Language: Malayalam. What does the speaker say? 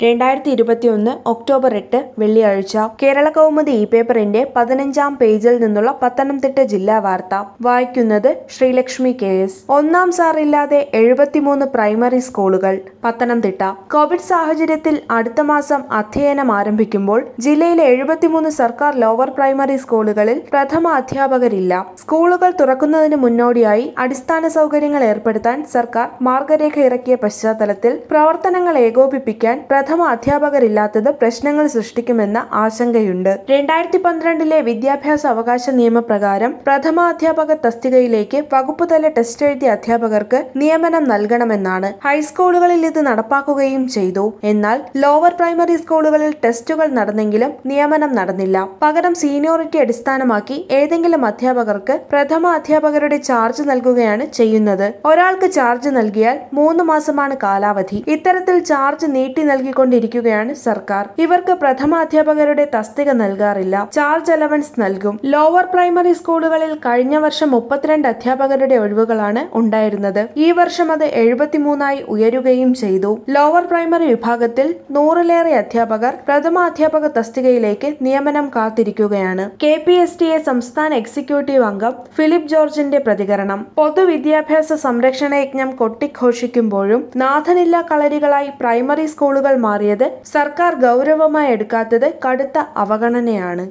രണ്ടായിരത്തി ഇരുപത്തിയൊന്ന് ഒക്ടോബർ എട്ട് വെള്ളിയാഴ്ച കേരള കൗമുദി ഇ പേപ്പറിന്റെ പതിനഞ്ചാം പേജിൽ നിന്നുള്ള പത്തനംതിട്ട ജില്ലാ വാർത്ത വായിക്കുന്നത് ശ്രീലക്ഷ്മി കെ എസ് ഒന്നാം സാറില്ലാതെ എഴുപത്തിമൂന്ന് പ്രൈമറി സ്കൂളുകൾ പത്തനംതിട്ട കോവിഡ് സാഹചര്യത്തിൽ അടുത്ത മാസം അധ്യയനം ആരംഭിക്കുമ്പോൾ ജില്ലയിലെ എഴുപത്തിമൂന്ന് സർക്കാർ ലോവർ പ്രൈമറി സ്കൂളുകളിൽ പ്രഥമ അധ്യാപകരില്ല സ്കൂളുകൾ തുറക്കുന്നതിന് മുന്നോടിയായി അടിസ്ഥാന സൗകര്യങ്ങൾ ഏർപ്പെടുത്താൻ സർക്കാർ മാർഗരേഖ ഇറക്കിയ പശ്ചാത്തലത്തിൽ പ്രവർത്തനങ്ങൾ ഏകോപിപ്പിക്കാൻ പ്രഥമ അധ്യാപകരില്ലാത്തത് പ്രശ്നങ്ങൾ സൃഷ്ടിക്കുമെന്ന ആശങ്കയുണ്ട് രണ്ടായിരത്തി പന്ത്രണ്ടിലെ വിദ്യാഭ്യാസ അവകാശ നിയമപ്രകാരം പ്രഥമ അധ്യാപക തസ്തികയിലേക്ക് വകുപ്പുതല ടെസ്റ്റ് എഴുതിയ അധ്യാപകർക്ക് നിയമനം നൽകണമെന്നാണ് ഹൈസ്കൂളുകളിൽ ഇത് നടപ്പാക്കുകയും ചെയ്തു എന്നാൽ ലോവർ പ്രൈമറി സ്കൂളുകളിൽ ടെസ്റ്റുകൾ നടന്നെങ്കിലും നിയമനം നടന്നില്ല പകരം സീനിയോറിറ്റി അടിസ്ഥാനമാക്കി ഏതെങ്കിലും അധ്യാപകർക്ക് പ്രഥമ അധ്യാപകരുടെ ചാർജ് നൽകുകയാണ് ചെയ്യുന്നത് ഒരാൾക്ക് ചാർജ് നൽകിയാൽ മൂന്ന് മാസമാണ് കാലാവധി ഇത്തരത്തിൽ ചാർജ് നീട്ടി നൽകിക്കൊണ്ടിരിക്കുകയാണ് സർക്കാർ ഇവർക്ക് പ്രഥമ അധ്യാപകരുടെ തസ്തിക നൽകാറില്ല ചാർജ് അലവൻസ് നൽകും ലോവർ പ്രൈമറി സ്കൂളുകളിൽ കഴിഞ്ഞ വർഷം മുപ്പത്തിരണ്ട് അധ്യാപകരുടെ ഒഴിവുകളാണ് ഉണ്ടായിരുന്നത് ഈ വർഷം അത് എഴുപത്തിമൂന്നായി ഉയരുകയും ചെയ്തു ലോവർ പ്രൈമറി വിഭാഗത്തിൽ നൂറിലേറെ അധ്യാപകർ പ്രഥമ അധ്യാപക തസ്തികയിലേക്ക് നിയമനം കാത്തിരിക്കുകയാണ് K P S T A സംസ്ഥാന എക്സിക്യൂട്ടീവ് അംഗം ഫിലിപ്പ് ജോർജിന്റെ പ്രതികരണം പൊതുവിദ്യാഭ്യാസ സംരക്ഷണ യജ്ഞം കൊട്ടിഘോഷിക്കുമ്പോഴും നാഥനില്ല കളരികളായി പ്രൈമറി സ്കൂളുകൾ മാറിയത് സർക്കാർ ഗൗരവമായി എടുക്കാത്തത് കടുത്ത അവഗണനയാണ്